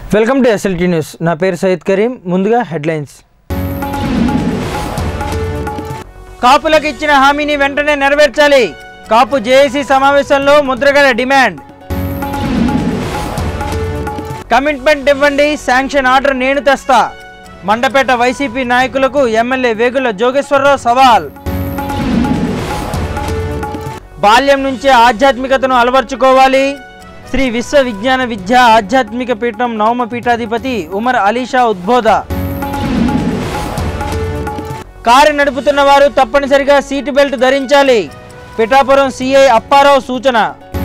Welcome to SLT news నా పేరు సయ్యద్ కరీం ముందుగా హెడ్లైన్స్ కాపులకు ఇచ్చిన హామీని వెంటనే నెరవేర్చాలి కాపు జేఏసీ సమావేశంలో ముద్రగడ డిమాండ్ కమిట్మెంట్ ఇవ్వండి శాంక్షన్ ఆర్డర్ నేను తెస్తా మండపేట వైసీపీ నాయకులకు ఎమ్మెల్యే వేగుల జోగేశ్వరరావు సవాల్ బాల్యం నుంచే ఆధ్యాత్మికతను అలవర్చుకోవాలి శ్రీ విశ్వ విజ్ఞాన విద్య ఆధ్యాత్మిక పీఠం నవమ పీఠాధిపతి ఉమర్ అలీషా ఉద్బోధ కారు నడుపుతున్న వారు తప్పనిసరిగా సీటు బెల్ట్ ధరించాలి పిఠాపురం సిఐ అప్పారావు సూచన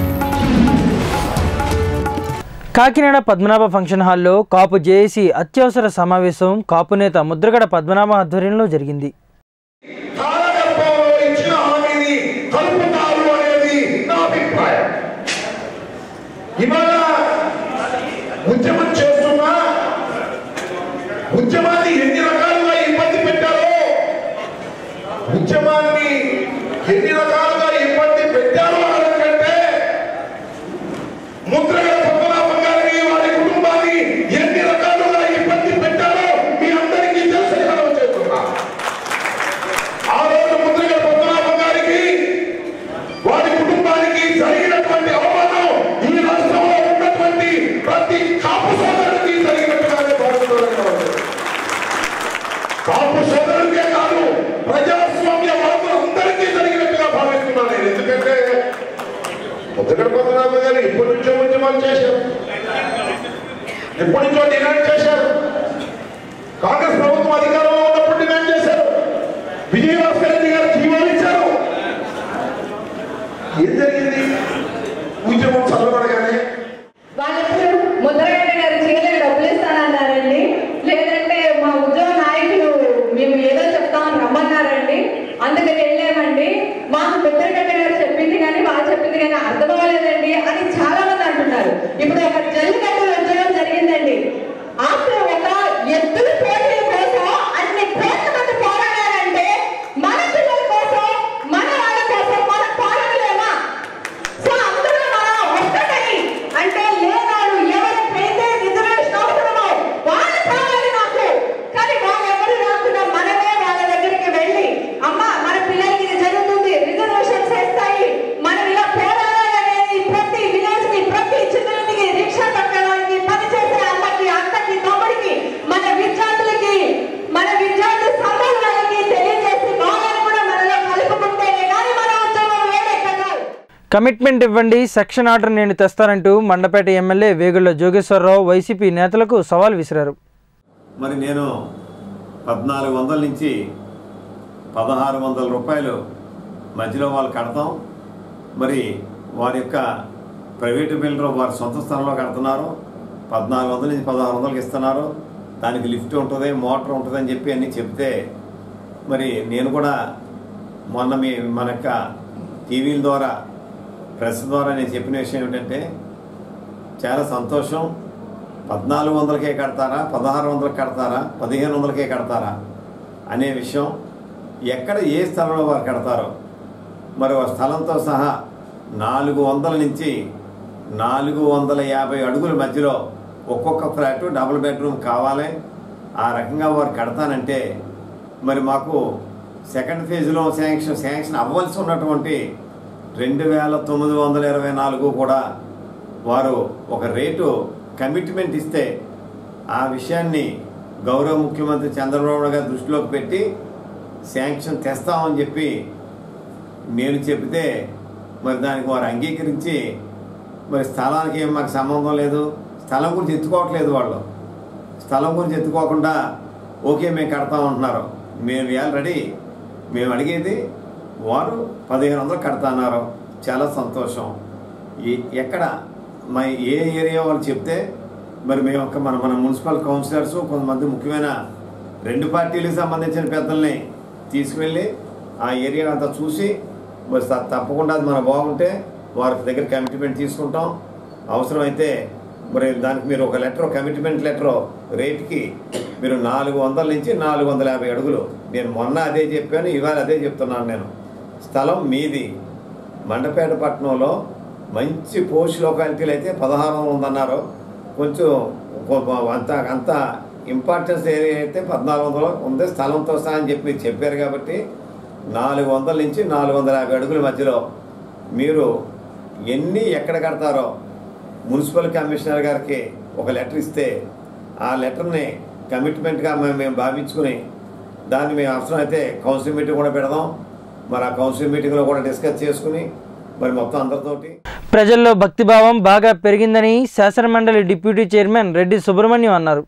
కాకినాడ పద్మనాభ ఫంక్షన్ హాల్లో కాపు జేఏసీ అత్యవసర సమావేశం కాపు నేత ముద్రగడ పద్మనాభ ఆధ్వర్యంలో జరిగింది కాలగర్భంలో ఇచ్చిన హామీని కలుపుతారు అనేది నా అభిప్రాయం ఇవాళ ఉద్యమం చేస్తున్నా ఉద్యమాన్ని ఎన్ని రకాలుగా ఇబ్బంది పెట్టారో ఉద్యమాన్ని ఎన్ని రకాలుగా ఇబ్బంది పెట్టారో అనకంటే ముద్రగడ పద్మనాభం గారిని వారి కుటుంబాన్ని ఎన్ని రకాలుగా ఇబ్బంది పెట్టారో మీ అందరికీ తెలుసని మనం చేస్తున్నాం ఆ రోజు ముద్రగడ పద్మనాభం గారికి వారి కుటుంబానికి జరిగినటువంటి అవమానం ఈ రాష్ట్రంలో ఉన్నటువంటి ప్రతి కాపు సోదరుడికి జరిగినట్టుగానే భావిస్తున్నాను కాపు సోదరుడికే కాదు ప్రజాస్వామ్య వాదులందరికీ జరిగినట్టుగా భావిస్తున్నాను నేను ఎందుకంటే ముద్రగడ పద్మనాభం గారు ఇప్పటి నుంచో ఉద్యమాలు చేశారు ఎప్పటి నుంచో డిమాండ్ చేశారు కాంగ్రెస్ ప్రభుత్వం అధికారంలో ఉన్నప్పుడు డిమాండ్ చేశారు విజయభాస్కర్ రెడ్డి గారు జీవాలు ఇచ్చారు ఏం జరిగింది ఉద్యమం చల్లబడగానే వాళ్ళెప్పుడు ముద్రగడ్డ గారు చీరలకు డబ్బులు ఇస్తానన్నారండి లేదంటే మా ఉద్యోగ నాయకులు మేము ఏదో చెప్తామని రమ్మన్నారండి అందుకని వెళ్ళామండి మాకు ముద్రగడ్డ గారు చెప్పింది కానీ వాళ్ళు చెప్పింది కానీ అర్థం అవ్వలేదండి అని చాలా మంది అంటున్నారు ఇప్పుడు ఒక జల్లికట్టు ఉద్యోగం జరిగిందండి ఆఫ్టర్ ఒక ఎద్దుల పోటీ కోసం అన్ని కోట్ల మంది పోరాడారంటే మన పిల్లల కోసం మన వాళ్ళ కోసం మన పోరాడలేమా సో అందరూ మనం ఒక్కటై అంటే లేనాడు ఎవరికైతే రిజర్వేషన్ అవసరమో వాళ్ళు కావాలి నాకు కానీ వాళ్ళు ఎవరు రాకుండా మనమే వాళ్ళ దగ్గరికి వెళ్ళి అమ్మ మన పిల్లలకి ఇది జరుగుతుంది రిజర్వేషన్స్ వేస్తాయి మనం ఇలా పోరాడాలనేది ప్రతి విలేజ్ కి ప్రతి చిన్నకి రిక్షా తక్కడానికి పనిచేసే అమ్మకి అక్కకి తమ్ముడికి మన విద్యార్థులకి మన విద్యార్థి సంఘాల వాళ్ళకి తెలియజేసి వాళ్ళని కూడా మనలో కలుపుకుంటేనే కానీ మన ఉద్యోగం వేడెక్కదు కమిట్మెంట్ ఇవ్వండి సెక్షన్ ఆర్డర్ నేను తెస్తానంటూ మండపేట ఎమ్మెల్యే వేగుల జోగేశ్వరరావు వైసీపీ నేతలకు సవాల్ విసిరారు మరి నేను పద్నాలుగు వందల నుంచి పదహారు వందల రూపాయలు మధ్యలో వాళ్ళు కడతాం మరి వారి యొక్క ప్రైవేటు బిల్డర్ వారి సొంత స్థలంలో కడుతున్నారు పద్నాలుగు వందల నుంచి పదహారు వందలకి ఇస్తున్నారు దానికి లిఫ్ట్ ఉంటుంది మోటార్ ఉంటుంది అని చెప్పి అన్నీ చెప్తే మరి నేను కూడా మొన్న మీ మన యొక్క టీవీల ద్వారా ప్రెస్ ద్వారా నేను చెప్పిన విషయం ఏమిటంటే చాలా సంతోషం పద్నాలుగు వందలకే కడతారా పదహారు వందలకి కడతారా పదిహేను వందలకే కడతారా అనే విషయం ఎక్కడ ఏ స్థలంలో వారు కడతారో మరి ఆ స్థలంతో సహా నాలుగు వందల నుంచి నాలుగు వందల యాభై అడుగుల మధ్యలో ఒక్కొక్క ఫ్లాట్ డబుల్ బెడ్రూమ్ కావాలి ఆ రకంగా వారు కడతానంటే మరి మాకు సెకండ్ ఫేజ్లో శాంక్షన్ శాంక్షన్ అవ్వాల్సి ఉన్నటువంటి రెండు వేల తొమ్మిది వందల ఇరవై నాలుగు కూడా వారు ఒక రేటు కమిట్మెంట్ ఇస్తే ఆ విషయాన్ని గౌరవ ముఖ్యమంత్రి చంద్రబాబు నాయుడు గారి దృష్టిలోకి పెట్టి శాంక్షన్ తెస్తామని చెప్పి నేను చెబితే మరి దానికి వారు అంగీకరించి మరి స్థలానికి ఏం మాకు సంబంధం లేదు స్థలం గురించి ఎత్తుకోవట్లేదు వాళ్ళు స్థలం గురించి ఎత్తుకోకుండా ఓకే మేము కడతామంటున్నారు మేము ఇవాళ రెడీ మేము అడిగేది వారు పదిహేను వందలు కడతాన్నారు చాలా సంతోషం ఈ- ఎక్కడ మా ఏ ఏరియా వాళ్ళు చెప్తే మరి మేము ఒక మన మన మున్సిపల్ కౌన్సిలర్స్ కొంతమంది ముఖ్యమైన రెండు పార్టీలకు సంబంధించిన పెద్దల్ని తీసుకువెళ్ళి ఆ ఏరియా అంతా చూసి మరి త- తప్పకుండా అది మన బాగుంటే వారి దగ్గర కమిట్మెంట్ తీసుకుంటాం అవసరమైతే మరి దానికి మీరు ఒక లెటర్ కమిట్మెంట్ లెటర్ రేట్కి మీరు నాలుగు వందల నుంచి నాలుగు వందల యాభై అడుగులు నేను మొన్న అదే చెప్పాను ఇవాళ అదే చెప్తున్నాను నేను స్థలం మీది మండపేట పట్టణంలో మంచి పోస్ట్ లొకాలిటీలు అయితే పదహారు వందలు ఉందన్నారు కొంచెం పో- పో- అంత అంత ఇంపార్టెన్స్ ఏరియా అయితే పద్నాలుగు వందలు ఉంది స్థలంతో సహా అని చెప్పి మీరు చెప్పారు కాబట్టి నాలుగు వందల నుంచి నాలుగు వందల యాభై అడుగుల మధ్యలో మీరు ఎన్ని ఎక్కడ కడతారో మున్సిపల్ కమిషనర్ గారికి ఒక లెటర్ ఇస్తే ఆ లెటర్ని కమిట్మెంట్గా మేము మేము భావించుకుని దాన్ని మేము అవసరమైతే కౌన్సిల్ మీటింగ్ కూడా పెడదాం మరి ఆ కౌన్సిల్ మీటింగ్లో కూడా డిస్కస్ చేసుకుని మరి మొత్తం అందరితోటి ప్రజల్లో భక్తిభావం బాగా పెరిగిందని శాసనమండలి డిప్యూటీ చైర్మన్ రెడ్డి సుబ్రహ్మణ్యం అన్నారు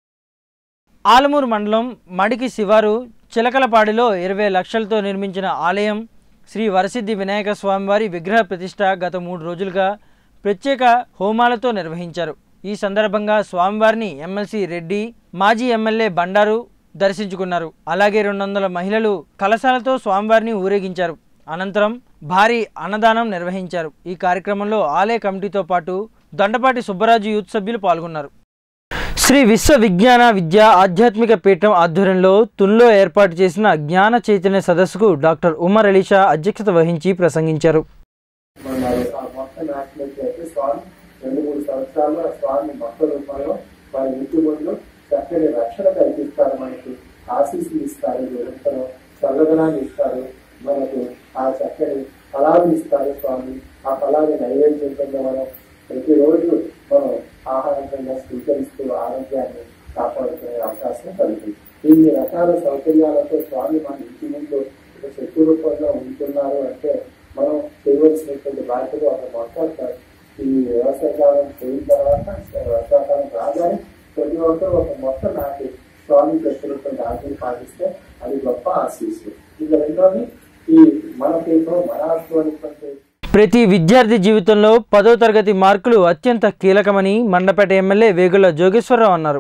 ఆలమూరు మండలం మడికి శివారు చిలకలపాడిలో ఇరవై లక్షలతో నిర్మించిన ఆలయం శ్రీ వరసిద్ధి వినాయక స్వామివారి విగ్రహ ప్రతిష్ట గత మూడు రోజులుగా ప్రత్యేక హోమాలతో నిర్వహించారు ఈ సందర్భంగా స్వామివారిని ఎమ్మెల్సీ రెడ్డి మాజీ ఎమ్మెల్యే బండారు దర్శించుకున్నారు అలాగే రెండు వందల మహిళలు కలశాలతో స్వామివారిని ఊరేగించారు అనంతరం భారీ అన్నదానం నిర్వహించారు ఈ కార్యక్రమంలో ఆలయ కమిటీతో పాటు దొండపాటి సుబ్బరాజు యూత్ సభ్యులు పాల్గొన్నారు శ్రీ విశ్వ విజ్ఞాన విద్య ఆధ్యాత్మిక పీఠం ఆధ్వర్యంలో తున్లో ఏర్పాటు చేసిన జ్ఞాన చైతన్య సదస్సుకు డాక్టర్ ఉమర్ అలీషా అధ్యక్షత వహించి ప్రసంగించారు మన ఆ మొత్తం నాశనం అయితే స్వామి రెండు మూడు సంవత్సరాలు ఆ స్వామి మొత్త రూపంలో వారి ఇంటి చక్కని రక్షణ కల్పిస్తారు మనకి ఆశీస్సులు ఇస్తారు నిరంతరం చల్లదనాన్ని ఇస్తారు మనకు ఆ చక్కని ఫలాలు ఇస్తారు స్వామి ఆ ఫలాన్ని నైవేద్యం కింద మనం ప్రతిరోజు మనం ఆహారం కింద స్వీకరిస్తూ ఆరోగ్యాన్ని కాపాడుకునే అవకాశం కలుగుతుంది ఇన్ని రకాల సౌకర్యాలతో స్వామి మన ఇంటి ముందు ఒక శక్తి రూపంలో ఉంటున్నారు అంటే మనం చేయవలసినటువంటి బాధ్యత ఒక మొత్తం ఈ వ్యవసాయకాలం పోయిన తర్వాత వర్షాకాలం రాగానే ప్రతి ఒక్కరు ఒక మొత్తం నాటి స్వామి చెప్పినటువంటి ఆశలు పాటిస్తే అది గొప్ప ఆశీస్సు ఇక రెండోది ఈ మన పీఠం మన ఆశ్రమైనటువంటి ప్రతి విద్యార్థి జీవితంలో పదో తరగతి మార్కులు అత్యంత కీలకమని మండపేట ఎమ్మెల్యే వేగుల జోగేశ్వరరావు అన్నారు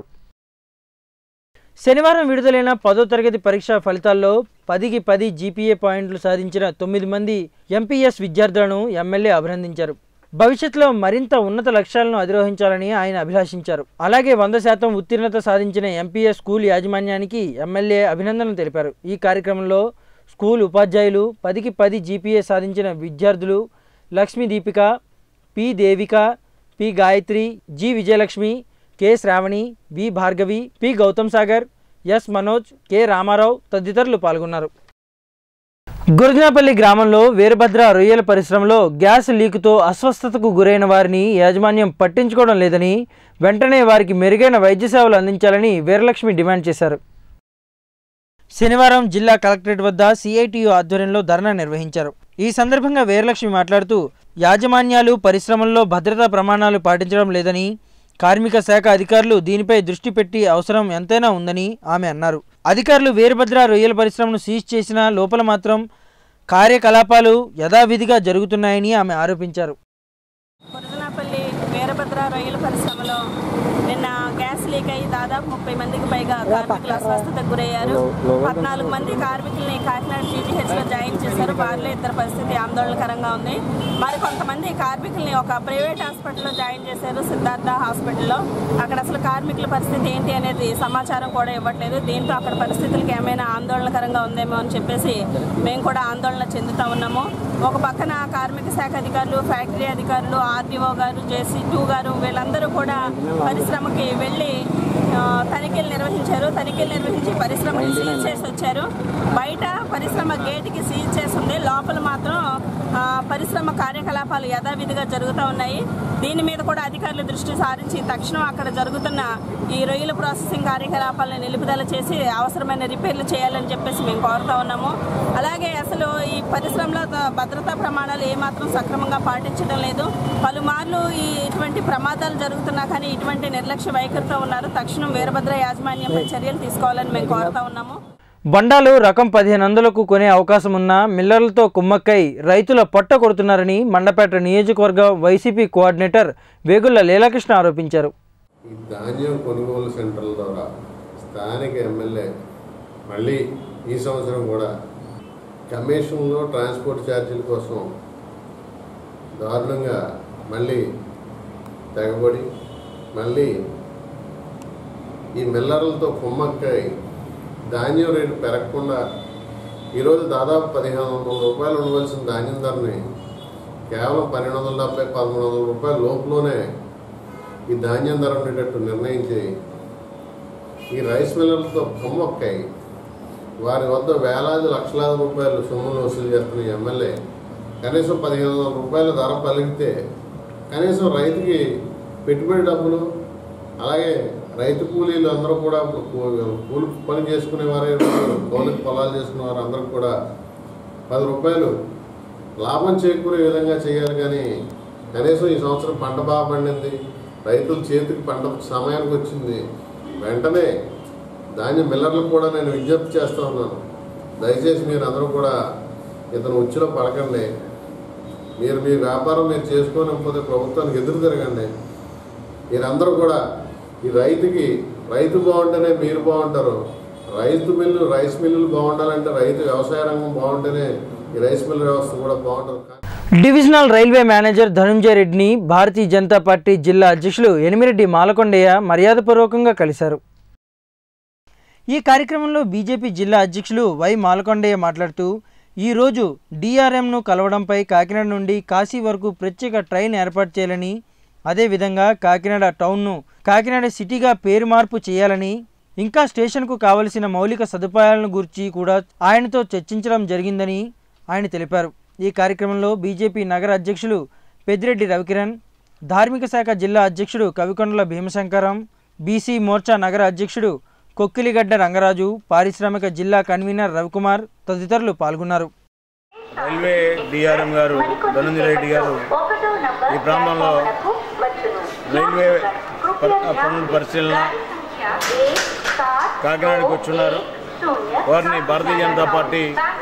శనివారం విడుదలైన పదో తరగతి పరీక్షా ఫలితాల్లో పదికి పది జీపీఏ పాయింట్లు సాధించిన తొమ్మిది మంది ఎంపీఎస్ విద్యార్థులను ఎమ్మెల్యే అభినందించారు భవిష్యత్తులో మరింత ఉన్నత లక్ష్యాలను అధిరోహించాలని ఆయన అభిలాషించారు అలాగే వంద శాతం ఉత్తీర్ణత సాధించిన ఎంపీఎస్ స్కూల్ యాజమాన్యానికి ఎమ్మెల్యే అభినందనలు తెలిపారు ఈ కార్యక్రమంలో స్కూల్ ఉపాధ్యాయులు పదికి పది జీపీఏ సాధించిన విద్యార్థులు Lakshmi Deepika P Devika P Gayatri G Vijayalakshmi K Sravani B Bhargavi P Gautam Sagar S Manoj K Ramarao తదితరులు పాల్గొన్నారు గురజనాపల్లి గ్రామంలో వీరభద్ర రొయ్యల పరిశ్రమలో గ్యాస్ లీకుతో అస్వస్థతకు గురైన వారిని యాజమాన్యం పట్టించుకోవడం లేదని వెంటనే వారికి మెరుగైన వైద్య సేవలు అందించాలని వీరలక్ష్మి డిమాండ్ చేశారు శనివారం జిల్లా కలెక్టరేట్ వద్ద సిఐటియు ఆధ్వర్యంలో ధర్నా నిర్వహించారు ఈ సందర్భంగా వీరలక్ష్మి మాట్లాడుతూ యాజమాన్యాలు పరిశ్రమల్లో భద్రతా ప్రమాణాలు పాటించడం లేదని కార్మిక శాఖ అధికారులు దీనిపై దృష్టి పెట్టి అవసరం ఎంతైనా ఉందని ఆమె అన్నారు అధికారులు వీరభద్ర రొయ్యల పరిశ్రమను సీజ్ చేసిన లోపల మాత్రం కార్యకలాపాలు యథావిధిగా జరుగుతున్నాయని ఆమె ఆరోపించారు కొరదనాపల్లి వీరభద్ర రొయ్యల పరిశ్రమలో నిన్న గ్యాస్ లీక్ అయ్యి దాదాపు ముప్పై మందికి పైగా కార్మికులు అస్వస్థతకు గురయ్యారు పద్నాలుగు మంది కార్మికుల్ని కాకినాడ జీజీహెచ్ లో జాయిన్ చేశారు వారిలో ఇద్దరు పరిస్థితి ఆందోళనకరంగా ఉంది మరి కొంతమంది కార్మికుల్ని ఒక ప్రైవేట్ హాస్పిటల్లో జాయిన్ చేశారు సిద్ధార్థ హాస్పిటల్లో అక్కడ అసలు కార్మికుల పరిస్థితి ఏంటి అనేది సమాచారం కూడా ఇవ్వట్లేదు దీంతో అక్కడ పరిస్థితులకి ఏమైనా ఆందోళనకరంగా ఉందేమో అని చెప్పేసి మేము కూడా ఆందోళన చెందుతా ఉన్నాము ఒక పక్కన కార్మిక శాఖ అధికారులు ఫ్యాక్టరీ అధికారులు ఆర్డీఓ గారు జేసీ టూ గారు వీళ్ళందరూ కూడా పరిశ్రమకి వెళ్ళి ఆ, తనిఖీలు నిర్వహించారు తనిఖీలు నిర్వహించి పరిశ్రమని సీజ్ చేసి వచ్చారు బయట పరిశ్రమ గేటుకి సీజ్ చేసి ఉంది లోపల మాత్రం ఆ, పరిశ్రమ కార్యకలాపాలు యథావిధిగా జరుగుతూ ఉన్నాయి దీని మీద కూడా అధికారులు దృష్టి సారించి తక్షణం అక్కడ జరుగుతున్న ఈ రొయ్యల ప్రాసెసింగ్ కార్యకలాపాలను నిలుపుదల చేసి అవసరమైన రిపేర్లు చేయాలని చెప్పేసి మేము కోరుతా ఉన్నాము అలాగే అసలు ఈ పరిశ్రమలో ద- భద్రతా ప్రమాణాలు ఏమాత్రం సక్రమంగా పాటించడం లేదు పలుమార్లు ఈ ఇటువంటి ప్రమాదాలు జరుగుతున్నా కానీ ఇటువంటి నిర్లక్ష్య వైఖరితో ఉన్నారు తక్షణం వీరభద్ర యాజమాన్యంపై చర్యలు తీసుకోవాలని మేము కోరుతా ఉన్నాము బండాలు రకం పదిహేను వందలకు కొనే అవకాశం ఉన్న మిల్లర్లతో కుమ్మక్కై రైతుల పొట్ట కొడుతున్నారని మండపేట నియోజకవర్గ వైసీపీ కోఆర్డినేటర్ వేగుళ్ల లీలాకృష్ణ ఆరోపించారు ఈ ధాన్యం కొనుగోలు సెంటర్ల ద్వారా స్థానిక ఎమ్మెల్యే మళ్ళీ ఈ సంవత్సరం కూడా కమిషన్లో ట్రాన్స్పోర్ట్ ఛార్జీల కోసం దారుణంగా మళ్ళీ తెగబడి మళ్ళీ ఈ మిల్లర్లతో కుమ్మక్కై ధాన్యం రేటు పెరగకుండా ఈరోజు దాదాపు పదిహేను వందల రూపాయలు ఉండవలసిన ధాన్యం ధరని కేవలం పన్నెండు వందల డెబ్బై పదమూడు వందల రూపాయల లోపులోనే ఈ ధాన్యం ధర ఉండేటట్టు నిర్ణయించి ఈ రైస్ మిల్లర్లతో కొమ్మొక్కాయి వారి వద్ద వేలాది లక్షలాది రూపాయలు సొమ్ములు వసూలు చేస్తున్న ఈ ఎమ్మెల్యే కనీసం పదిహేను వందల రూపాయల ధర పలికితే కనీసం రైతుకి పెట్టుబడి డబ్బులు అలాగే రైతు కూలీలు అందరూ కూడా ఇప్పుడు కూ- కూలి పని చేసుకునే వారే కౌలికి పొలాలు చేసుకునే వారు అందరూ కూడా పది రూపాయలు లాభం చేకూరే విధంగా చేయాలి కానీ కనీసం ఈ సంవత్సరం పంట బాగా పండింది రైతుల చేతికి పంట సమయానికి వచ్చింది వెంటనే ధాన్యం మిల్లర్లకు కూడా నేను విజ్ఞప్తి చేస్తా ఉన్నాను దయచేసి మీరు అందరూ కూడా ఇతను ఉచ్చులో పడకండి మీరు మీ వ్యాపారం మీరు చేసుకోలేకపోతే ప్రభుత్వానికి ఎదురు తిరగండి మీరందరూ కూడా ఈ రైతుకి రైతు బాగుంటేనే మీరు బాగుంటారు రైతు మిల్లు రైస్ మిల్లులు బాగుండాలంటే రైతు వ్యవసాయ రంగం బాగుంటేనే ఈ రైస్ మిల్లు వ్యవస్థ కూడా బాగుంటుంది డివిజనల్ రైల్వే మేనేజర్ ధనుంజయ రెడ్డిని భారతీయ జనతా పార్టీ జిల్లా అధ్యక్షులు ఎనిమిరెడ్డి మాలకొండయ్య మర్యాదపూర్వకంగా కలిశారు ఈ కార్యక్రమంలో బీజేపీ జిల్లా అధ్యక్షులు వై మాలకొండయ్య మాట్లాడుతూ ఈరోజు డిఆర్ఎంను కలవడంపై కాకినాడ నుండి కాశీ వరకు ప్రత్యేక ట్రైన్ ఏర్పాటు చేయాలని అదేవిధంగా కాకినాడ టౌన్ను కాకినాడ సిటీగా పేరు మార్పు చేయాలని ఇంకా స్టేషన్కు కావలసిన మౌలిక సదుపాయాలను గురించి కూడా ఆయనతో చర్చించడం జరిగిందని ఆయన తెలిపారు ఈ కార్యక్రమంలో బీజేపీ నగర అధ్యక్షులు పెద్దిరెడ్డి రవికిరణ్ ధార్మిక శాఖ జిల్లా అధ్యక్షుడు కవికొండల భీమశంకరం బీసీ మోర్చా నగర అధ్యక్షుడు కొక్కిలిగడ్డ రంగరాజు పారిశ్రామిక జిల్లా కన్వీనర్ రవికుమార్ తదితరులు పాల్గొన్నారు రైల్వే డిఆర్ఎం గారు ధనంజయ రెడ్డి గారు ఈ ప్రాంతంలో రైల్వే ప- పనుల పరిశీలన కాకినాడకు వచ్చున్నారు వారిని భారతీయ జనతా పార్టీ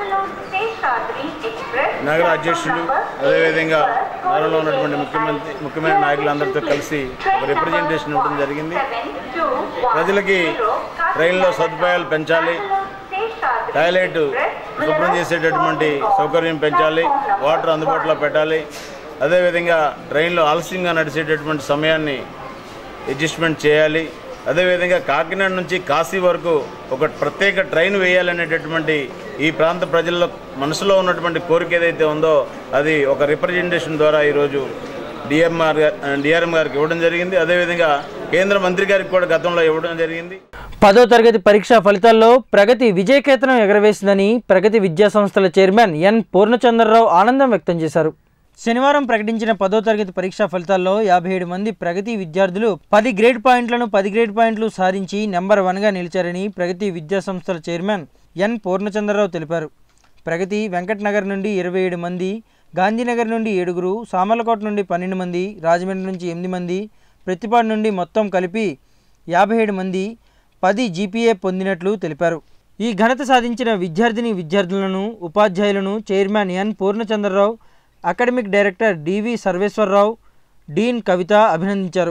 నగర అధ్యక్షులు అదేవిధంగా నగరంలో ఉన్నటువంటి ముఖ్యమంత్రి ముఖ్యమైన నాయకులందరితో కలిసి ఒక రిప్రజెంటేషన్ ఇవ్వడం జరిగింది ప్రజలకి ట్రైన్లో సదుపాయాలు పెంచాలి టాయిలెట్ శుభ్రం చేసేటటువంటి సౌకర్యం పెంచాలి వాటర్ అందుబాటులో పెట్టాలి అదేవిధంగా ట్రైన్లో ఆలస్యంగా నడిచేటటువంటి సమయాన్ని అడ్జస్ట్మెంట్ చేయాలి అదేవిధంగా కాకినాడ నుంచి కాశీ వరకు ఒక ప్రత్యేక ట్రైన్ వేయాలనేటటువంటి ఈ ప్రాంత ప్రజల్లో మనసులో ఉన్నటువంటి కోరిక ఏదైతే ఉందో అది ఒక రిప్రజెంటేషన్ ద్వారా ఈరోజు డిఎంఆర్ డిఆర్ఎం గారికి ఇవ్వడం జరిగింది అదేవిధంగా కేంద్ర మంత్రి గారికి కూడా గతంలో ఇవ్వడం జరిగింది పదో తరగతి పరీక్షా ఫలితాల్లో ప్రగతి విజయకేతనం ఎగరవేసిందని ప్రగతి విద్యా సంస్థల చైర్మన్ ఎన్ పూర్ణచంద్రరావు ఆనందం వ్యక్తం చేశారు శనివారం ప్రకటించిన పదో తరగతి పరీక్షా ఫలితాల్లో యాభై ఏడు మంది ప్రగతి విద్యార్థులు పది గ్రేడ్ పాయింట్లను పది గ్రేడ్ పాయింట్లు సాధించి నెంబర్ వన్గా నిలిచారని ప్రగతి విద్యా సంస్థల చైర్మన్ ఎన్ పూర్ణచంద్రరావు తెలిపారు ప్రగతి వెంకటనగర్ నుండి ఇరవై ఏడు మంది గాంధీనగర్ నుండి ఏడుగురు సామర్లకోట నుండి పన్నెండు మంది రాజమండ్రి నుంచి ఎనిమిది మంది ప్రతిపాడు నుండి మొత్తం కలిపి యాభై ఏడు మంది పది జీపీఏ పొందినట్లు తెలిపారు ఈ ఘనత సాధించిన విద్యార్థిని విద్యార్థులను ఉపాధ్యాయులను chairman N Purnachandrarao academic director DV Sarveswararao dean Kavitha అభినందించారు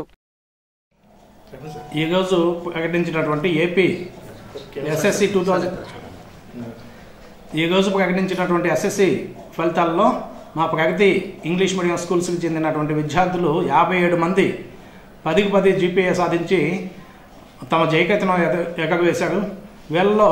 ఈరోజు ప్రకటించినటువంటి ఏపీ ఎస్ఎస్సి టూ థౌజండ్ ఈరోజు ప్రకటించినటువంటి ఎస్ఎస్సి ఫలితాల్లో మా ప్రగతి ఇంగ్లీష్ మీడియం స్కూల్స్కి చెందినటువంటి విద్యార్థులు యాభై ఏడు మంది పదికి పది జీపీఏ సాధించి తమ జయకతనం ఎగ- ఎగరవేశారు వీళ్ళలో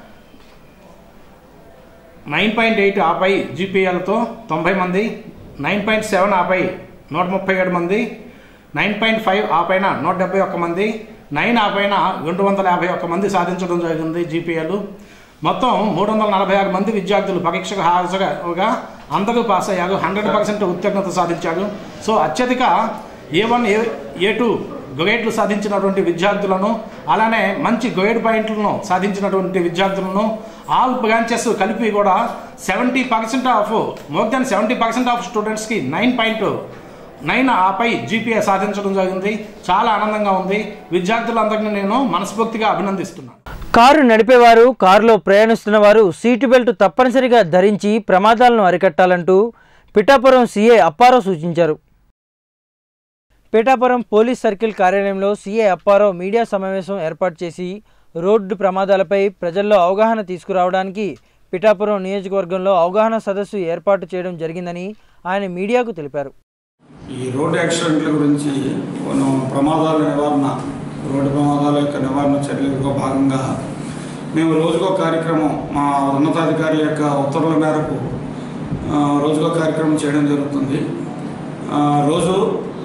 నైన్ పాయింట్ ఎయిట్ ఆపై జీపీఎల్తో తొంభై మంది నైన్ పాయింట్ సెవెన్ ఆపై నూట ముప్పై ఏడు మంది నైన్ పాయింట్ ఫైవ్ ఆపైన నూట డెబ్బై ఒక్క మంది నైన్ ఆపైన రెండు వందల యాభై ఒక్క మంది సాధించడం జరిగింది జీపీఎల్ మొత్తం మూడు వందల నలభై ఆరు మంది విద్యార్థులు పరీక్షకు హాజరుగా అందరూ పాస్ అయ్యారు హండ్రెడ్ పర్సెంట్ ఉత్తీర్ణత సాధించారు సో అత్యధిక ఏ వన్ ఏ ఏ టూ గ్రేడ్లు సాధించినటువంటి విద్యార్థులను అలానే మంచి గ్రేడ్ పాయింట్లను సాధించినటువంటి విద్యార్థులను ఆల్ బ్రాంచెస్ కలిపి కూడా seventy percent of more than seventy percent of స్టూడెంట్స్కి నైన్ పాయింట్ నైన్ ఆపై జీపీఏ సాధించడం జరిగింది చాలా ఆనందంగా ఉంది విద్యార్థులందరినీ నేను మనస్ఫూర్తిగా అభినందిస్తున్నాను కారు నడిపేవారు కారులో ప్రయాణిస్తున్న వారు సీటు బెల్ట్ తప్పనిసరిగా ధరించి ప్రమాదాలను అరికట్టాలంటూ పిఠాపురం సీఏ అప్పారావు సూచించారు పిఠాపురం పోలీస్ సర్కిల్ కార్యాలయంలో సీఏ అప్పారావు మీడియా సమావేశం ఏర్పాటు చేసి రోడ్డు ప్రమాదాలపై ప్రజల్లో అవగాహన తీసుకురావడానికి పిఠాపురం నియోజకవర్గంలో అవగాహన సదస్సు ఏర్పాటు చేయడం జరిగిందని ఆయన మీడియాకు తెలిపారు ఈ రోడ్డు యాక్సిడెంట్ల గురించి మనం ప్రమాదాల నివారణ రోడ్డు ప్రమాదాల యొక్క నివారణ చర్యలలో భాగంగా మేము రోజుకో కార్యక్రమం మా ఉన్నతాధికారుల యొక్క ఉత్తర్వుల మేరకు ఆ, రోజుకో కార్యక్రమం చేయడం జరుగుతుంది ఆ, రోజు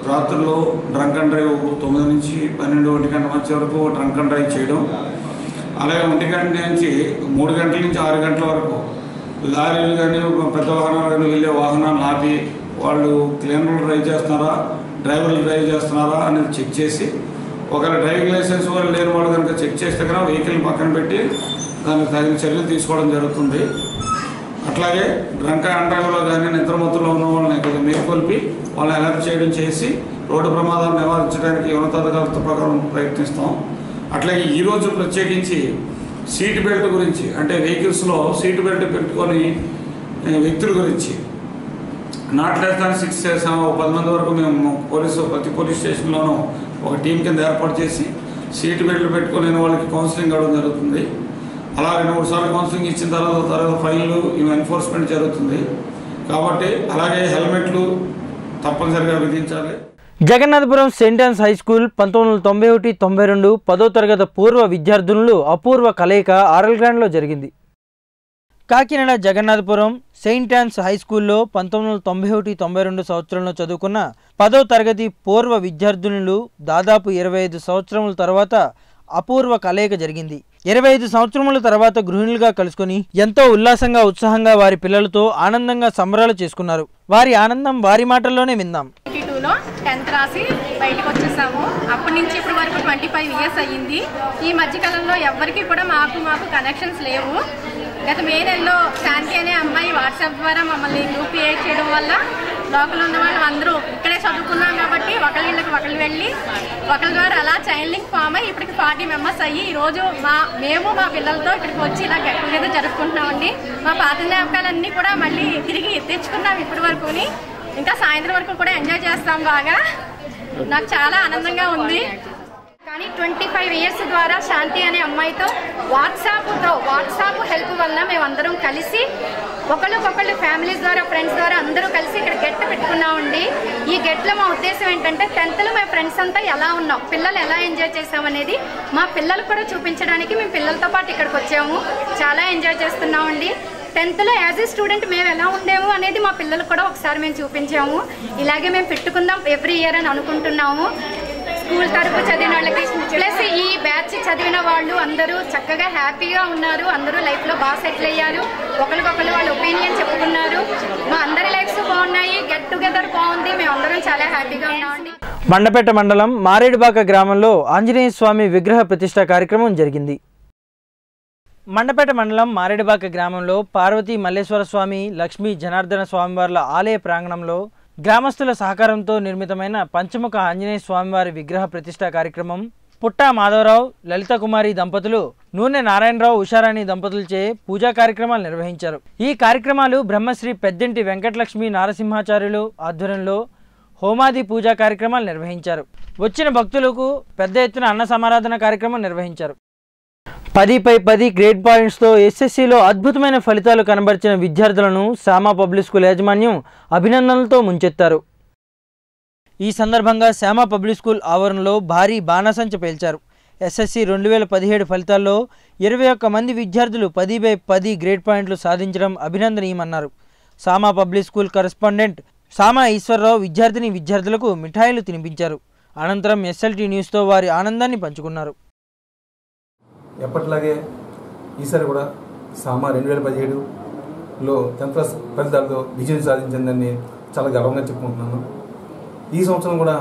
రాత్రుల్లో డ్రంక్ అండ్ డ్రైవ్ తొమ్మిది నుంచి పన్నెండు ఒంటి గంట మధ్య వరకు డ్రంక్ అండ్ డ్రైవ్ చేయడం అలాగే ఒంటి గంట నుంచి మూడు గంటల నుంచి ఆరు గంటల వరకు లారీలు కానీ పెద్ద వాహనాలు కానీ వెళ్ళే వాహనాలను ఆపి వాళ్ళు క్లీనర్లు డ్రైవ్ చేస్తున్నారా డ్రైవర్లు డ్రైవ్ చేస్తున్నారా అనేది చెక్ చేసి ఒకవేళ డ్రైవింగ్ లైసెన్స్ వాళ్ళు లేని వాళ్ళు కనుక చెక్ చేస్తే కనుక వెహికల్ పక్కన పెట్టి దానికి తగిన చర్యలు తీసుకోవడం జరుగుతుంది అట్లాగే డ్రంక్ అండ్ డ్రైవ్లో కానీ నిద్రమత్తులో ఉన్న వాళ్ళని కొద్దిగా మేల్కొల్పి వాళ్ళని అలర్ట్ చేయడం చేసి రోడ్డు ప్రమాదాలు నివారించడానికి ఉన్నతాధికారులతో ప్రకారం ప్రయత్నిస్తాం అట్లాగే ఈరోజు ప్రత్యేకించి సీట్ బెల్ట్ గురించి అంటే వెహికల్స్లో సీట్ బెల్ట్ పెట్టుకొని ఏ, వ్యక్తుల గురించి నాట్ లెస్ దాన్ సిక్స్ చేసాం ఒక పది మంది వరకు మేము పోలీసు ప్రతి పోలీస్ స్టేషన్లోనూ ఒక టీం కింద ఏర్పాటు చేసి సీట్ బెల్ట్లు పెట్టుకోలేని వాళ్ళకి కౌన్సిలింగ్ ఇవ్వడం జరుగుతుంది అలా రెండు మూడు సార్లు కౌన్సిలింగ్ ఇచ్చిన తర్వాత తర్వాత ఫైన్లు ఇవి ఎన్ఫోర్స్మెంట్ జరుగుతుంది కాబట్టి అలాగే హెల్మెట్లు తప్పనిసరిగా విధించాలి Jagannathapuram saint Ann's high school పంతొమ్మిది వందల తొంభై ఒకటి తొంభై రెండు పదో తరగతి పూర్వ విద్యార్థులు అపూర్వ కలయిక ఆరల్ గ్రాండ్లో జరిగింది Kakinada Jagannathapuram saint Ann's high స్కూల్లో పంతొమ్మిది వందల తొంభై ఒకటి తొంభై రెండు సంవత్సరంలో చదువుకున్న పదో తరగతి పూర్వ విద్యార్థినులు దాదాపు ఇరవై ఐదు సంవత్సరముల తర్వాత అపూర్వ కలయిక జరిగింది ఇరవై ఐదు సంవత్సరముల తర్వాత గృహిణులుగా కలుసుకొని ఎంతో ఉల్లాసంగా ఉత్సాహంగా వారి పిల్లలతో ఆనందంగా సంబరాలు చేసుకున్నారు వారి ఆనందం వారి మాటల్లోనే విందాం ట్వంటీ టూలో టెన్త్ రాసి బయటకు వచ్చేసాము అప్పటి నుంచి ఇప్పటి వరకు ట్వంటీ ఫైవ్ ఇయర్స్ అయ్యింది ఈ మధ్యకాలంలో ఎవరికి కూడా మాకు మాకు కనెక్షన్స్ లేవు గత మే నెలలో శాంతి అనే అమ్మాయి వాట్సాప్ ద్వారా మమ్మల్ని గ్రూప్ క్రియేట్ చేయడం వల్ల లోకల్ ఉన్న వాళ్ళు అందరూ ఇక్కడే చదువుకున్నాం కాబట్టి ఒకళ్ళ ఇళ్ళకి ఒకళ్ళు వెళ్ళి ఒకళ్ళ ద్వారా అలా చైల్డ్ లింక్ ఫామ్ అయ్యి ఇప్పటికి ఫార్టీ మెంబర్స్ అయ్యి ఈ రోజు మా మేము మా పిల్లలతో ఇక్కడికి వచ్చి ఇలా గెట్ టుగెదర్ జరుపుకుంటున్నామండి మా పాత జ్ఞాపకాలన్నీ కూడా మళ్ళీ తిరిగి తెచ్చుకున్నాం ఇప్పటి వరకుని ఇంకా సాయంత్రం వరకు కూడా ఎంజాయ్ చేస్తాం బాగా నాకు చాలా ఆనందంగా ఉంది కానీ ట్వంటీ ఫైవ్ ఇయర్స్ ద్వారా శాంతి అనే అమ్మాయితో వాట్సాప్తో వాట్సాప్ హెల్ప్ వల్ల మేమందరం కలిసి ఒకళ్ళకొకళ్ళు ఫ్యామిలీస్ ద్వారా ఫ్రెండ్స్ ద్వారా అందరూ కలిసి ఇక్కడ గెట్ పెట్టుకున్నామండి ఈ గెట్లో మా ఉద్దేశం ఏంటంటే టెన్త్లో మా ఫ్రెండ్స్ అంతా ఎలా ఉన్నాం పిల్లలు ఎలా ఎంజాయ్ చేసామనేది మా పిల్లలు కూడా చూపించడానికి మేము పిల్లలతో పాటు ఇక్కడికి వచ్చాము చాలా ఎంజాయ్ చేస్తున్నామండి టెన్త్లో యాజ్ ఏ స్టూడెంట్ మేము ఎలా ఉండేము అనేది మా పిల్లలకు కూడా ఒకసారి మేము చూపించాము ఇలాగే మేము పెట్టుకుందాం ఎవ్రీ ఇయర్ అని అనుకుంటున్నాము స్కూల్ తరపు చదివిన వాళ్ళకి ప్లస్ ఈ బ్యాచ్ చదివిన వాళ్ళు అందరూ చక్కగా హ్యాపీగా ఉన్నారు అందరూ లైఫ్లో బాగా సెటిల్ అయ్యారు ఒకరికొకరు వాళ్ళ ఒపీనియన్ చెప్పుకున్నారు మా అందరి లైఫ్స్ బాగున్నాయి గెట్ టుగెదర్ బాగుంది మేము అందరం చాలా హ్యాపీగా ఉన్నామండి మండపేట మండలం మారేడుబాక గ్రామంలో ఆంజనేయ స్వామి విగ్రహ ప్రతిష్ట కార్యక్రమం జరిగింది మండపేట మండలం మారేడుబాక గ్రామంలో పార్వతీ మల్లేశ్వర స్వామి లక్ష్మీ జనార్దన స్వామివార్ల ఆలయ ప్రాంగణంలో గ్రామస్తుల సహకారంతో నిర్మితమైన పంచముఖ ఆంజనేయ స్వామివారి విగ్రహ ప్రతిష్ట కార్యక్రమం పుట్టా మాధవరావు లలిత కుమారి దంపతులు నూనె నారాయణరావు ఉషారాణి దంపతులచే పూజా కార్యక్రమాలు నిర్వహించారు ఈ కార్యక్రమాలు బ్రహ్మశ్రీ పెద్దింటి వెంకటలక్ష్మి నారసింహాచార్యులు ఆధ్వర్యంలో హోమాది పూజా కార్యక్రమాలు నిర్వహించారు వచ్చిన భక్తులకు పెద్ద ఎత్తున అన్న సమారాధన కార్యక్రమం నిర్వహించారు పదిపై పది గ్రేడ్ పాయింట్స్తో ఎస్ఎస్సిలో అద్భుతమైన ఫలితాలు కనబరిచిన విద్యార్థులను శ్యామా పబ్లిక్ స్కూల్ యాజమాన్యం అభినందనలతో ముంచెత్తారు ఈ సందర్భంగా శ్యామా పబ్లిక్ స్కూల్ ఆవరణలో భారీ బాణాసంచ పేల్చారు ఎస్ఎస్సి రెండు వేల పదిహేడు ఫలితాల్లో ఇరవై ఒక్క మంది విద్యార్థులు పది బై పది గ్రేడ్ పాయింట్లు సాధించడం అభినందనీయమన్నారు Sama public school correspondent Sama Eswararao విద్యార్థిని విద్యార్థులకు మిఠాయిలు తినిపించారు అనంతరం ఎస్ఎల్టీ న్యూస్తో వారి ఆనందాన్ని పంచుకున్నారు ఎప్పటిలాగే ఈసారి కూడా సామా రెండు వేల పదిహేడులో టెన్త్ క్లాస్ ఫలితాలతో విజయం సాధించిందని చాలా గర్వంగా చెప్పుకుంటున్నాను ఈ సంవత్సరం కూడా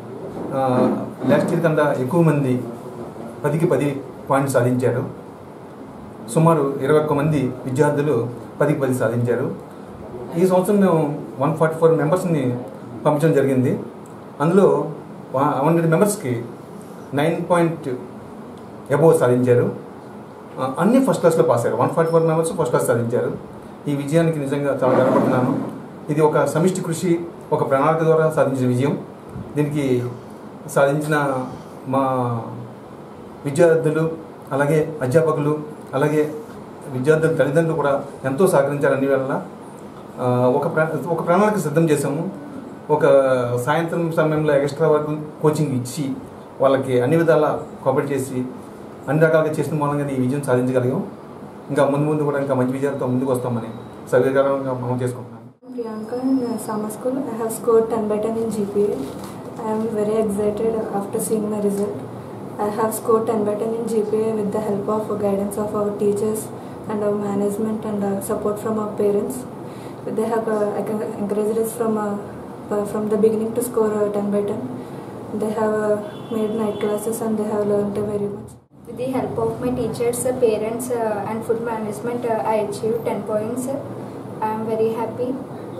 లాస్ట్ ఇయర్ కన్నా ఎక్కువ మంది పదికి పది పాయింట్స్ సాధించారు సుమారు ఇరవై ఒక్క మంది విద్యార్థులు పదికి పది సాధించారు ఈ సంవత్సరం మేము వన్ ఫార్టీ ఫోర్ మెంబర్స్ని పంపించడం జరిగింది అందులో హండ్రెడ్ మెంబర్స్కి నైన్ పాయింట్ అబోవ్ సాధించారు ఆ, అన్ని ఫస్ట్ క్లాస్లో పాస్ అయ్యారు one forty four members first class సాధించారు ఈ విజయానికి నిజంగా చాలా గర్వపడుతున్నాను ఇది ఒక సమిష్టి కృషి ఒక ప్రణాళిక ద్వారా సాధించిన విజయం దీనికి సాధించిన మా విద్యార్థులు అలాగే అధ్యాపకులు అలాగే విద్యార్థుల తల్లిదండ్రులు కూడా ఎంతో సహకరించారు అన్ని వేళ ఆ, ఒక ప్ర- ఒక ప్రణాళిక సిద్ధం చేశాము ఒక సాయంత్రం సమయంలో ఎక్స్ట్రా వర్క్ కోచింగ్ ఇచ్చి వాళ్ళకి అన్ని విధాల కోఆపరేట్ చేసి అన్ని రకాలుగా చేసిన మూలంగా ఈ విజయం సాధించగలిగాం ఇంకా ముందు ముందు కూడా ఇంకా మంచి విజయాలతో ముందుకు వస్తామని సవికరంగా మనం చేసుకుంటున్నాం Priyanka in uh, summer school. I have scored 10 by 10 in GPA. I am very excited after seeing my result. I have scored 10 by 10 in GPA with the help of guidance of our teachers and our management and uh, support from our parents. They have uh, encouraged us from uh, uh, from the beginning to score uh, 10 by 10. They have uh, made night classes and they have learned very much. With the help of my teachers, uh, parents, uh, and food management, uh, I achieved 10 points. I am very happy.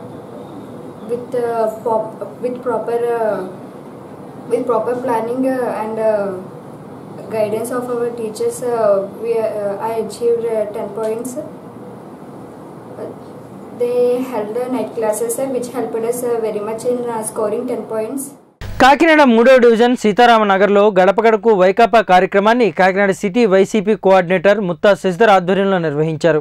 With uh, pop, with proper uh, with proper planning uh, and uh, guidance of our teachers, uh, we uh, I achieved uh, 10 points. Uh, They held uh, night classes, uh, which helped us uh, very much in uh, scoring 10 points. Kakinada మూడో division సీతారామనగర్లో గడప గడపకు వైకాపా కార్యక్రమాన్ని Kakinada city YCP coordinator Mutha Sasidhar ఆధ్వర్యంలో నిర్వహించారు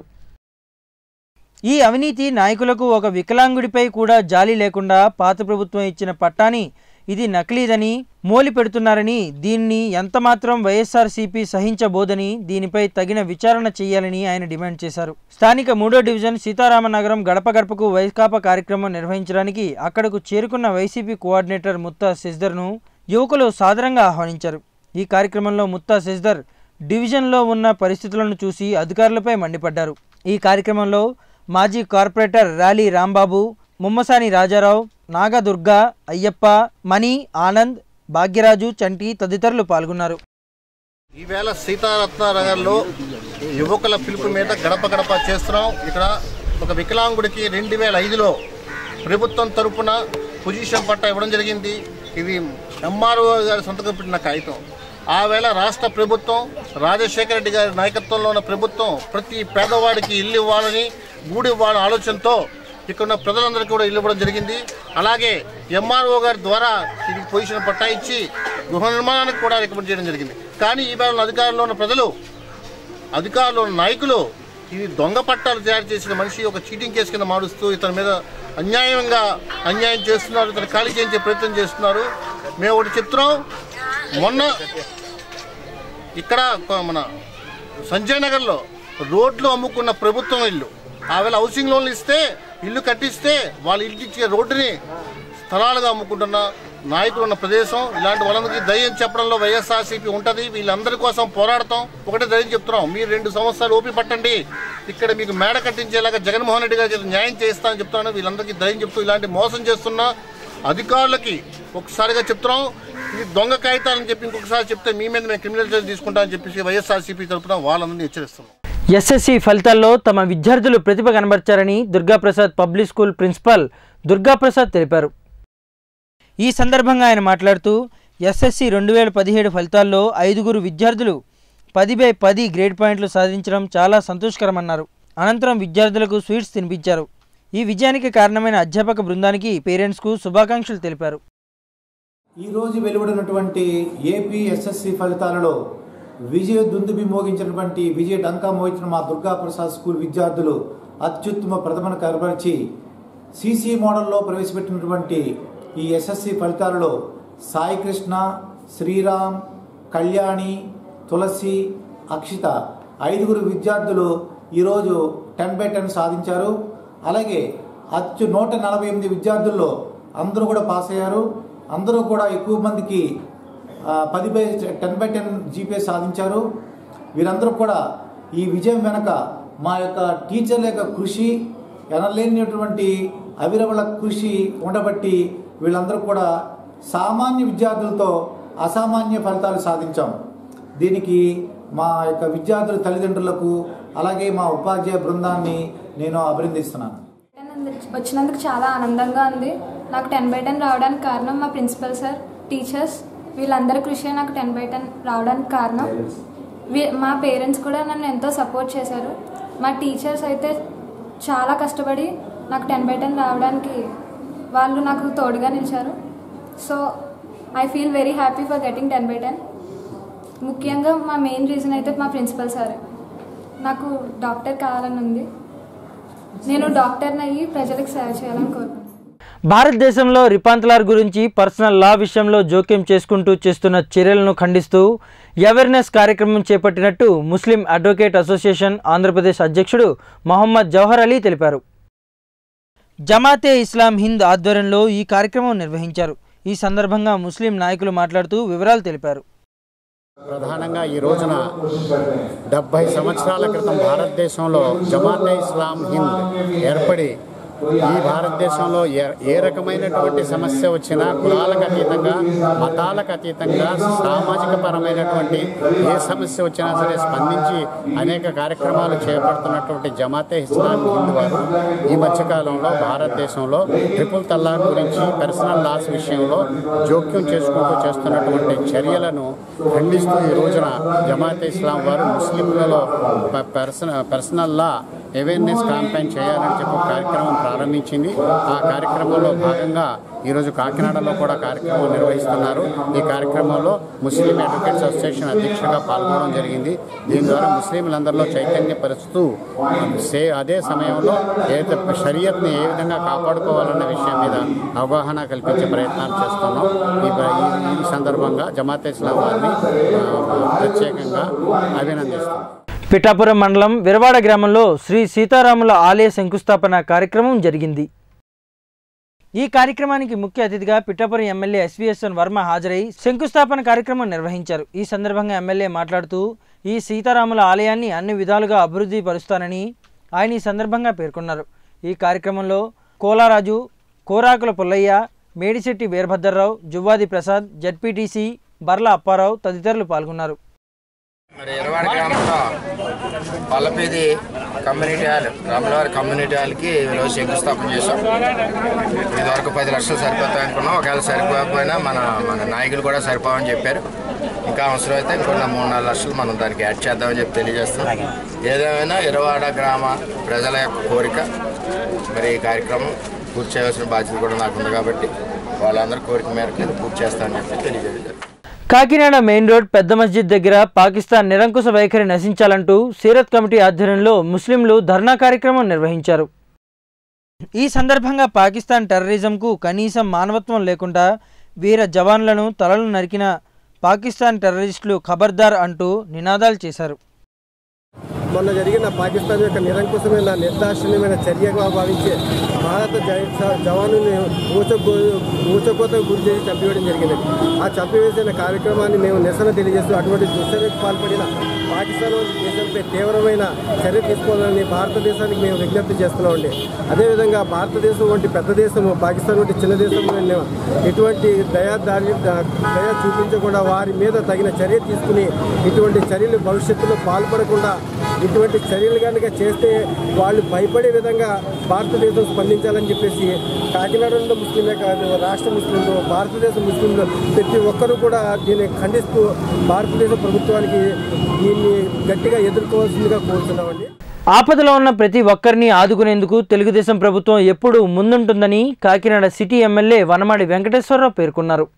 ఈ అవినీతి నాయకులకు ఒక వికలాంగుడిపై కూడా జాలి లేకుండా పాత ప్రభుత్వం ఇచ్చిన పట్టాని ఇది నకిలీదని మోలి పెడుతున్నారని దీన్ని ఎంతమాత్రం వైఎస్ఆర్సీపీ సహించబోదని దీనిపై తగిన విచారణ చేయాలని ఆయన డిమాండ్ చేశారు స్థానిక మూడో డివిజన్ సీతారామనగరం గడప గడపకు వైకాపా కార్యక్రమం నిర్వహించడానికి అక్కడకు చేరుకున్న వైసీపీ కోఆర్డినేటర్ ముత్తా శశిధర్ను యువకులు సాదరంగా ఆహ్వానించారు ఈ కార్యక్రమంలో ముత్తా శశిధర్ డివిజన్లో ఉన్న పరిస్థితులను చూసి అధికారులపై మండిపడ్డారు ఈ కార్యక్రమంలో మాజీ కార్పొరేటర్ ర్యాలీ రాంబాబు ముమ్మసాని రాజారావు నాగదుర్గ అయ్యప్ప మణి ఆనంద్ భాగ్యరాజు చంటి తదితరులు పాల్గొన్నారు ఈవేళ సీతారత్న నగర్లో యువకుల పిలుపు మీద గడప గడప చేస్తున్నాం ఇక్కడ ఒక వికలాంగుడికి రెండు వేల ఐదులో ప్రభుత్వం తరపున పొజిషన్ పట్టా ఇవ్వడం జరిగింది ఇది ఎంఆర్ఓ గారి సంతకం పెట్టిన కాగితం ఆ వేళ రాష్ట్ర ప్రభుత్వం రాజశేఖర రెడ్డి గారి నాయకత్వంలో ఉన్న ప్రభుత్వం ప్రతి పేదవాడికి ఇల్లు ఇవ్వాలని గూడు ఇవ్వాలని ఆలోచనతో ఇక్కడ ఉన్న ప్రజలందరికీ కూడా ఇల్లు ఇవ్వడం జరిగింది అలాగే ఎంఆర్ఓ గారి ద్వారా ఇది పొజిషన్ పట్టా ఇచ్చి గృహ నిర్మాణానికి కూడా రికమెండ్ చేయడం జరిగింది కానీ ఈ వేళ అధికారంలో ఉన్న ప్రజలు అధికారులు ఉన్న నాయకులు ఇది దొంగ పట్టాలు తయారు చేసిన మనిషి ఒక చీటింగ్ కేసు కింద మారుస్తూ ఇతని మీద అన్యాయంగా అన్యాయం చేస్తున్నారు ఇతను ఖాళీ చేయించే ప్రయత్నం చేస్తున్నారు మేము ఒకటి చెప్తున్నాం మొన్న ఇక్కడ ఒక మన సంజయ్ నగర్లో రోడ్లు అమ్ముకున్న ప్రభుత్వం ఇల్లు ఆవేళ హౌసింగ్ లోన్లు ఇస్తే ఇల్లు కట్టిస్తే వాళ్ళు ఇల్లు ఇచ్చే రోడ్డుని స్థలాలుగా అమ్ముకుంటున్న నాయకులు ఉన్న ప్రదేశం ఇలాంటి వాళ్ళందరికీ ధైర్యం చెప్పడంలో వైఎస్ఆర్సీపీ ఉంటుంది వీళ్ళందరి కోసం పోరాడతాం ఒకటే ధైర్యం చెప్తున్నాం మీరు రెండు సంవత్సరాలు ఓపి పట్టండి ఇక్కడ మీకు మేడ కట్టించేలాగా జగన్మోహన్ రెడ్డి గారి చేత న్యాయం చేస్తానని చెప్తాను వీళ్ళందరికీ ధైర్యం చెప్తూ ఇలాంటి మోసం చేస్తున్న అధికారులకి ఒకసారిగా చెప్తున్నాం ఇది దొంగ కాగితాలని చెప్పి ఇంకొకసారి చెప్తే మీ మీద మేము క్రిమినల్ చర్యలు తీసుకుంటామని చెప్పేసి వైఎస్ఆర్సీపీ తరపున వాళ్ళందరినీ హెచ్చరిస్తున్నాం ఎస్ఎస్సి ఫలితాల్లో తమ విద్యార్థులు ప్రతిభ కనబర్చారని Durgaprasad public school principal Durgaprasad తెలిపారు ఈ సందర్భంగా ఆయన మాట్లాడుతూ ఎస్ఎస్సి రెండు వేల పదిహేడు ఫలితాల్లో ఐదుగురు విద్యార్థులు పది బై పది గ్రేడ్ పాయింట్లు సాధించడం చాలా సంతోషకరమన్నారు అనంతరం విద్యార్థులకు స్వీట్స్ తినిపించారు ఈ విజయానికి కారణమైన అధ్యాపక బృందానికి పేరెంట్స్కు శుభాకాంక్షలు తెలిపారు ఈరోజు వెలువడినటువంటి ఏపీ ఎస్ఎస్సి ఫలితాలలో విజయ దుందుబి మోగించినటువంటి విజయ డంకా మోగించిన మా దుర్గా ప్రసాద్ స్కూల్ విద్యార్థులు అత్యుత్తమ ప్రథమను కనబరిచి సిసి మోడల్లో ప్రవేశపెట్టినటువంటి ఈ ఎస్ఎస్సి ఫలితాలలో సాయి కృష్ణ శ్రీరామ్ కళ్యాణి తులసి అక్షిత ఐదుగురు విద్యార్థులు ఈరోజు టెన్ బై టెన్ సాధించారు అలాగే అత్యు నూట నలభై ఎనిమిది విద్యార్థుల్లో అందరూ కూడా పాస్ అయ్యారు అందరూ కూడా ఎక్కువ మందికి ఆ, పది by ten by ten GPA సాధించారు వీరందరూ కూడా ఈ విజయం వెనక మా యొక్క టీచర్ల యొక్క కృషి ఎనలేనటువంటి అవిరవల కృషి ఉండబట్టి వీళ్ళందరూ కూడా సామాన్య విద్యార్థులతో అసామాన్య ఫలితాలు సాధించాం దీనికి మా యొక్క విద్యార్థుల తల్లిదండ్రులకు అలాగే మా ఉపాధ్యాయ బృందాన్ని నేను అభినందిస్తున్నాను వచ్చినందుకు చాలా ఆనందంగా ఉంది నాకు టెన్ బై టెన్ రావడానికి కారణం మా ప్రిన్సిపల్ సార్ టీచర్స్ వీళ్ళందరి కృషి నాకు టెన్ బై టెన్ రావడానికి కారణం వీ- మా పేరెంట్స్ కూడా నన్ను ఎంతో సపోర్ట్ చేశారు మా టీచర్స్ అయితే చాలా కష్టపడి నాకు టెన్ బై టెన్ రావడానికి వాళ్ళు నాకు తోడుగా నిలిచారు so I feel very happy for getting ten by ten ముఖ్యంగా మా మెయిన్ రీజన్ అయితే మా ప్రిన్సిపల్ సార్ నాకు డాక్టర్ కావాలని ఉంది నేను డాక్టర్ని అయ్యి ప్రజలకు సేవ చేయాలని కోరుకుంటున్నాను భారతదేశంలో రిపాంతలార్ గురించి పర్సనల్ లా విషయంలో జోక్యం చేసుకుంటూ చేస్తున్న చర్యలను ఖండిస్తూ అవేర్నెస్ కార్యక్రమం చేపట్టినట్టు ముస్లిం అడ్వకేట్ అసోసియేషన్ ఆంధ్రప్రదేశ్ అధ్యక్షుడు మొహమ్మద్ జవహర్ అలీ తెలిపారు జమాతే ఇస్లాం హింద్ ఆధ్వర్యంలో ఈ కార్యక్రమం నిర్వహించారు ఈ సందర్భంగా ముస్లిం నాయకులు మాట్లాడుతూ వివరాలు తెలిపారు ప్రధానంగా ఈ రోజున డెబ్బై సంవత్సరాల క్రితం భారతదేశంలో జమాతే ఇస్లాం హింద్ ఏర్పడి ఈ భారతదేశంలో ఏ ఏ రకమైనటువంటి సమస్య వచ్చినా కులాలకు అతీతంగా మతాలకు అతీతంగా సామాజిక పరమైనటువంటి ఏ సమస్య వచ్చినా సరే స్పందించి అనేక కార్యక్రమాలు చేపడుతున్నటువంటి జమాతే ఇస్లాం హింద్ వారు ఈ మధ్యకాలంలో భారతదేశంలో ట్రిపుల్ తల్లాక్ గురించి పర్సనల్ లాస్ విషయంలో జోక్యం చేసుకుంటూ చేస్తున్నటువంటి చర్యలను ఖండిస్తూ ఈ రోజున జమాతే ఇస్లాం వారు ముస్లింలలో personal personal law awareness campaign చేయాలని చెప్పి ఒక కార్యక్రమం ప్రారంభించింది ఆ కార్యక్రమంలో భాగంగా ఈరోజు కాకినాడలో కూడా కార్యక్రమం నిర్వహిస్తున్నారు ఈ కార్యక్రమంలో ముస్లిం అడ్వకేట్స్ అసోసియేషన్ అధ్యక్షుడిగా పాల్గొనడం జరిగింది దీని ద్వారా ముస్లింలందరిలో చైతన్యపరుస్తూ సే అదే సమయంలో ఏదైతే షరియత్ని ఏ విధంగా కాపాడుకోవాలన్న విషయం మీద అవగాహన కల్పించే ప్రయత్నాలు చేస్తున్నాం ఈ ప్ర- ఈ- ఈ సందర్భంగా జమాతే ఇస్లాం వారిని ఆ, ప్రత్యేకంగా అభినందిస్తున్నాం పిఠాపురం మండలం విరవాడ గ్రామంలో శ్రీ సీతారాముల ఆలయ శంకుస్థాపన కార్యక్రమం జరిగింది ఈ కార్యక్రమానికి ముఖ్య అతిథిగా పిఠాపురం ఎమ్మెల్యే ఎస్విఎస్ఎన్ వర్మ హాజరై శంకుస్థాపన కార్యక్రమం నిర్వహించారు ఈ సందర్భంగా ఎమ్మెల్యే మాట్లాడుతూ ఈ సీతారాముల ఆలయాన్ని అన్ని విధాలుగా అభివృద్ధి పరుస్తానని ఆయన ఈ సందర్భంగా పేర్కొన్నారు ఈ కార్యక్రమంలో కోలారాజు కోరాకుల పుల్లయ్య మేడిశెట్టి వీరభద్రరావు జువ్వాది ప్రసాద్ జడ్పీటీసీ బర్ల అప్పారావు తదితరులు పాల్గొన్నారు మరి ఇరవాడ గ్రామంలో పల్లపేది కమ్యూనిటీ హాల్ రాములవారి కమ్యూనిటీ హాల్కి ఈరోజు శంకుస్థాపన చేసాం ఇదివరకు పది లక్షలు సరిపోతాయి అనుకున్నాం ఒకవేళ సరిపోకపోయినా మన మన నాయకులు కూడా సరిపోవని చెప్పారు ఇంకా అవసరం అయితే ఇంకొన్న మూడు నాలుగు లక్షలు మనం దానికి యాడ్ చేద్దామని చెప్పి తెలియజేస్తున్నాం ఏదేమైనా ఇరవాడ గ్రామ ప్రజల యొక్క కోరిక మరి ఈ కార్యక్రమం పూర్తి చేయవలసిన బాధ్యత కూడా నాకు ఉంది కాబట్టి వాళ్ళందరి కోరిక మేరకు నేను పూర్తి చేస్తానని చెప్పి తెలియజేయడం కాకినాడ మెయిన్ రోడ్ పెద్ద మస్జిద్ దగ్గర పాకిస్తాన్ నిరంకుశ వైఖరి నశించాలంటూ సీరత్ కమిటీ ఆధ్వర్యంలో ముస్లింలు ధర్నా కార్యక్రమం నిర్వహించారు ఈ సందర్భంగా పాకిస్తాన్ టెర్రరిజంకు కనీసం మానవత్వం లేకుండా వీర జవాన్లను తలలు నరికిన పాకిస్తాన్ టెర్రరిస్టులు ఖబర్దార్ అంటూ నినాదాలు చేశారు మొన్న జరిగిన పాకిస్తాన్ యొక్క నిరంకుశమైన నిర్దాక్షిణ్యమైన చర్యగా భావించే భారత జ- జవానుని ఊచకో ఊచకోతకు గురి చేసి చంపివేయడం జరిగింది ఆ చంపివేసిన కార్యక్రమాన్ని మేము నిరసన తెలియజేస్తూ అటువంటి దుశ్చర్యకు పాల్పడిన పాకిస్తాన్ వంటి దేశంపై తీవ్రమైన చర్య తీసుకోవాలని భారతదేశానికి మేము విజ్ఞప్తి చేస్తున్నామండి అదేవిధంగా భారతదేశం వంటి పెద్ద దేశము పాకిస్తాన్ వంటి చిన్న దేశంలో ఎటువంటి దయా దారి దయ చూపించకుండా వారి మీద తగిన చర్య తీసుకుని ఇటువంటి చర్యలు భవిష్యత్తులో పాల్పడకుండా ఇటువంటి చర్యలు కనుక చేస్తే వాళ్ళు భయపడే విధంగా భారతదేశం స్పందించాలని చెప్పేసి కాకినాడలో ముస్లింలే కాదు రాష్ట్ర ముస్లింలు భారతదేశ ముస్లింలు ప్రతి ఒక్కరూ కూడా దీన్ని ఖండిస్తూ భారతదేశ ప్రభుత్వానికి దీన్ని గట్టిగా ఎదుర్కోవాల్సిందిగా కోరుతున్నామండి ఆపదలో ఉన్న ప్రతి ఒక్కరిని ఆదుకునేందుకు తెలుగుదేశం ప్రభుత్వం ఎప్పుడూ ముందుంటుందని కాకినాడ సిటీ ఎమ్మెల్యే వనమాడి వెంకటేశ్వరరావు పేర్కొన్నారు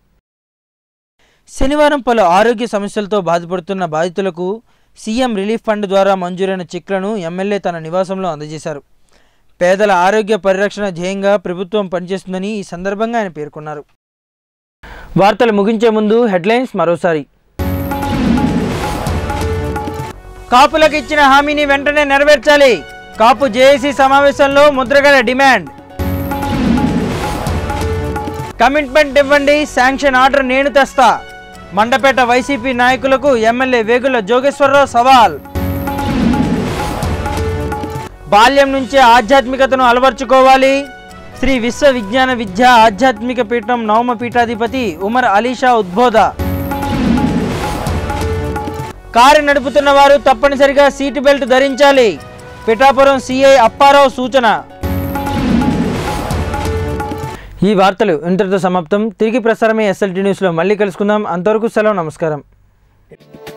శనివారం పలు ఆరోగ్య సమస్యలతో బాధపడుతున్న బాధితులకు సీఎం రిలీఫ్ ఫండ్ ద్వారా మంజూరైన చెక్లను ఎమ్మెల్యే తన నివాసంలో అందజేశారు పేదల ఆరోగ్య పరిరక్షణ ధ్యేయంగా ప్రభుత్వం పనిచేస్తుందని ఈ సందర్భంగా ఆయన పేర్కొన్నారు వార్తలు ముగించే ముందు హెడ్లైన్స్ మరోసారి కాపులకు ఇచ్చిన హామీని వెంటనే నెరవేర్చాలి కాపు జేఏసీ సమావేశంలో ముద్రగడ డిమాండ్ కమిట్మెంట్ ఇవ్వండి శాంక్షన్ ఆర్డర్ నేను తెస్తా మండపేట వైసీపీ నాయకులకు ఎమ్మెల్యే వేగుల జోగేశ్వరరావు సవాల్ బాల్యం నుంచే ఆధ్యాత్మికతను అలవర్చుకోవాలి శ్రీ విశ్వ విజ్ఞాన విద్య ఆధ్యాత్మిక పీఠం నవమ పీఠాధిపతి ఉమర్ అలీషా ఉద్బోధ కారు నడుపుతున్న వారు తప్పనిసరిగా సీటు బెల్ట్ ధరించాలి పిఠాపురం సిఐ అప్పారావు సూచన ఈ వార్తలు ఇంతటితో సమాప్తం తిరిగి ప్రసారమే ఎస్ఎల్టీ న్యూస్లో మళ్ళీ కలుసుకుందాం అంతవరకు సెలవు నమస్కారం